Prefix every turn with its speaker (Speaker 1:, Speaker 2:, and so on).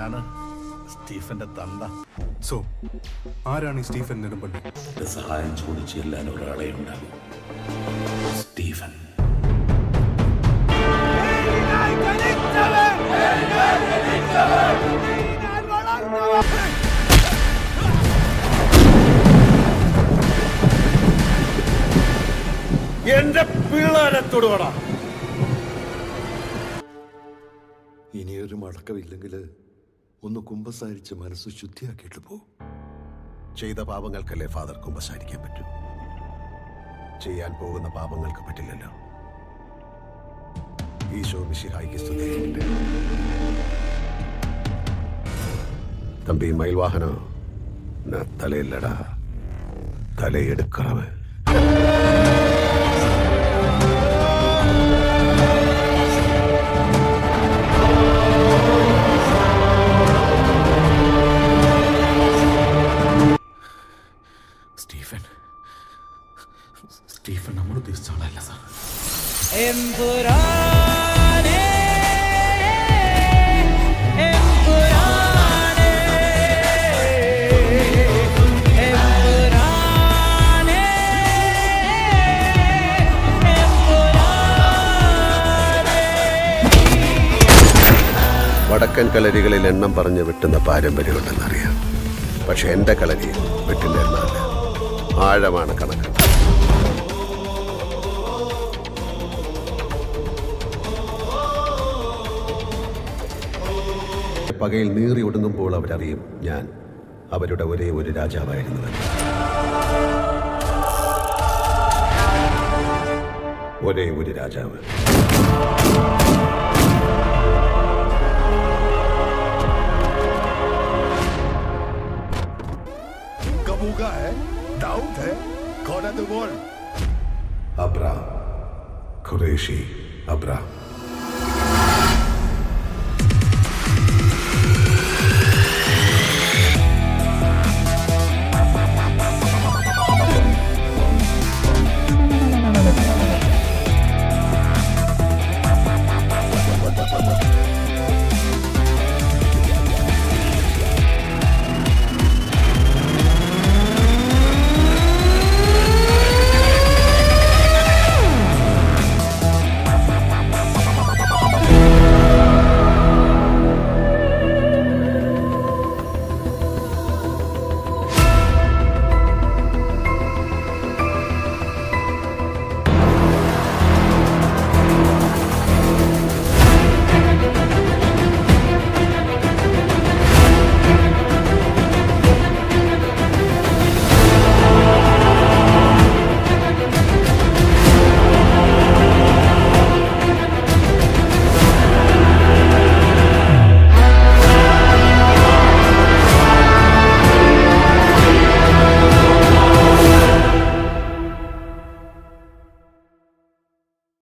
Speaker 1: ഞാനാണ് സ്റ്റീഫന്റെ തന്ത
Speaker 2: സോ ആരാണ് ഈ സ്റ്റീഫൻ നെടുമ്പള്ളി
Speaker 3: എന്റെ സഹായം ചോദിച്ചു ചെല്ലാൻ ഒരാളെ ഉണ്ടാകും സ്റ്റീഫൻ
Speaker 1: എന്റെ പിള്ളേരെ തൊടുകടാ
Speaker 4: ഇനിയൊരു മടക്കമില്ലെങ്കിൽ ഒന്ന് കുമ്പസാരിച്ച് മനസ്സ് ശുദ്ധിയാക്കിയിട്ട് പോ
Speaker 5: ചെയ്ത പാപങ്ങൾക്കല്ലേ ഫാദർ കുമ്പസാരിക്കാൻ പറ്റൂ ചെയ്യാൻ പോകുന്ന പാപങ്ങൾക്ക് പറ്റില്ലല്ലോ ഈശോ മിശിഹായിക്ക് സ്തുതിയായിരിക്കട്ടെ തമ്പി മയിൽവാഹനോ நான் தலையில்லடா தலையெடுக்கிறவன்
Speaker 3: സ്റ്റീഫൻ സ്റ്റീഫൻ നമ്മൾ ഉദ്ദേശിച്ച ആളല്ല സാർ
Speaker 6: എമ്പുരാനേ എമ്പുരാനേ എമ്പുരാനേ
Speaker 5: വടക്കൻ കളരികളിൽ എണ്ണം പറഞ്ഞ് വെട്ടുന്ന പാരമ്പര്യമുണ്ടെന്നറിയാം പക്ഷെ എന്റെ കളരിയിൽ വെട്ടിന്റെ എണ്ണമല്ല ആഴമാണ് കണക്ക് പകയിൽ നീറി ഒടുങ്ങുമ്പോൾ അവരറിയും ഞാൻ അവരുടെ ഒരേ ഒരു രാജാവായിരുന്നുവെന്ന് ഒരേ ഒരു രാജാവ്
Speaker 7: कबूगा है दाऊद है कौन है तू बोल
Speaker 5: അബ്രാം ഖുറേഷി അബ്രാം